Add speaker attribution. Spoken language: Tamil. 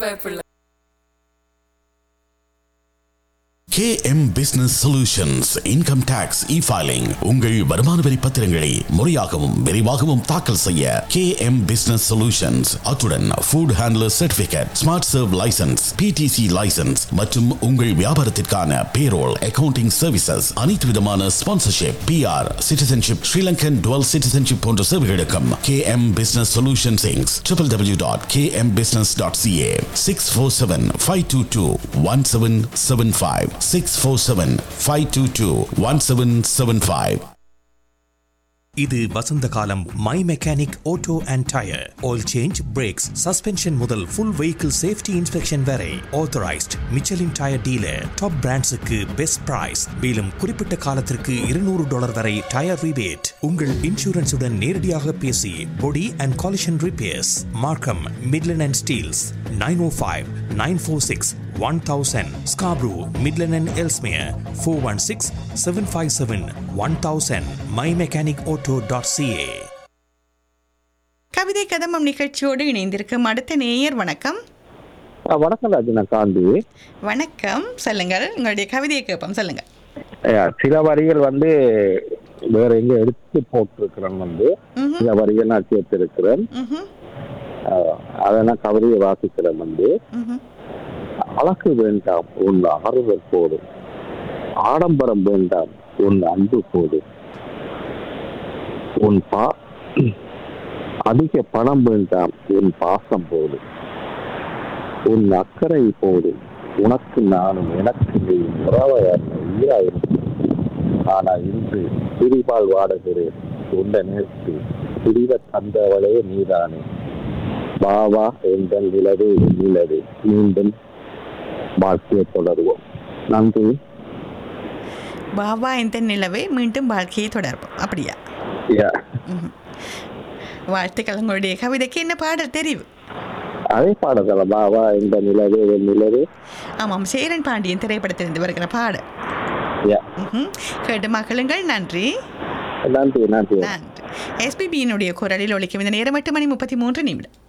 Speaker 1: பயப்படல
Speaker 2: KM Business Solutions Income Tax E-Filing உங்கள் வருமான வரி பத்திரங்களை முறையாகவும் விரைவாகவும் தாக்கல் செய்ய KM Business Solutions அத்துடன் food handler certificate smart serve licence PTC licence மற்றும் உங்கள் வியாபாரத்திற்கான பேரோல் அக்கவுண்டிங் சர்வீசஸ் அனைத்து விதமான sponsorship PR citizenship Sri Lankan dual citizenship போன்ற சேவைகளுக்கும் KM Business Solutions Inc. www.kmbusiness.ca 647-522-1775 647-522-1775
Speaker 3: இது வசந்த காலம் my mechanic auto and tyre oil change brakes suspension முதல் ஃபுல் வெஹிக்கிள் சேஃப்டி இன்ஸ்பெக்ஷன் வரை authorised Michelin tyre dealer top பிராண்ட்ஸுக்கு பெஸ்ட் பிரைஸ் மேலும் குறிப்பிட்ட காலத்திற்கு இருநூறு டாலர் வரை டயர் ரிபேட் உங்கள் இன்சூரன்ஸுடன் நேரடியாக பேசி body and collision repairs Markham Midland and Steeles nine oh five nine four six one thousand Scarborough Midland and Ellesmere four one six seven five seven one thousand my mechanic auto dot CA
Speaker 4: கவிதை கதம்பம் நிகழ்ச்சியோடு இணைந்திருக்கும் அடுத்த நேயர் வணக்கம்
Speaker 5: ஆ, வணக்கம் ராஜனா காந்தி
Speaker 4: வணக்கம் சொல்லுங்கள் உங்களுடைய கவிதையை கேட்போம் சொல்லுங்கள்
Speaker 5: ஐயா, சில வரிகள் வந்து வேற எங்க எடுத்து போட்டிருக்கிறேன் வந்து
Speaker 4: ம்ஹும்.
Speaker 5: சில வரிகள் நான் சேர்த்திருக்கிறேன்
Speaker 4: ம்ஹும்.
Speaker 5: ஆ, அதை நான் கவிதையை வாசிக்கிறேன் வந்து
Speaker 4: ம்ஹும்.
Speaker 5: அழகு வேண்டாம் உன் ஆறுதல் போதும் ஆடம்பரம் வேண்டாம் உன் அன்பு போதும் உன் பா அதிக பணம் வேண்டாம் உன் பாசம் போதும் உன் அக்கறை போதும் உனக்கு நானும் எனக்கு நீ உறவையான உயிராயிருக்கும் ஆனா இன்று பிரிவால் வாடுகிறேன் உண்ட நேர்த்து பிரிவ தந்தவளே நீதானே வா வா எங்கள் நிலவே என் நிலவே மீண்டும் வாழ்க்கையை தொடருவோம் நன்றி
Speaker 4: பாபா இந்த நிலவே மீண்டும் வாழ்க்கையை தொடர்போம் அப்படியா
Speaker 5: Yeah.
Speaker 4: வாழ்த்துக்கள் உங்களுடைய கவிதைக்கு என்ன பாடல் தெரிவு
Speaker 5: அதே பாடல வா வா இந்த நிலவே என் நிலவே
Speaker 4: ஆமாம் சேரன் பாண்டியன் திரைப்படத்திலிருந்து வருகிற பாடல்
Speaker 5: Yeah.
Speaker 4: ம்ஹும். கேட்டு மகளுங்கள் நன்றி
Speaker 5: நன்றி நன்றி
Speaker 4: நன்றி எஸ்பிபியினுடைய குரலில் ஒழிக்கும் இந்த நேரம் எட்டு மணி முப்பத்தி மூன்று நிமிடம்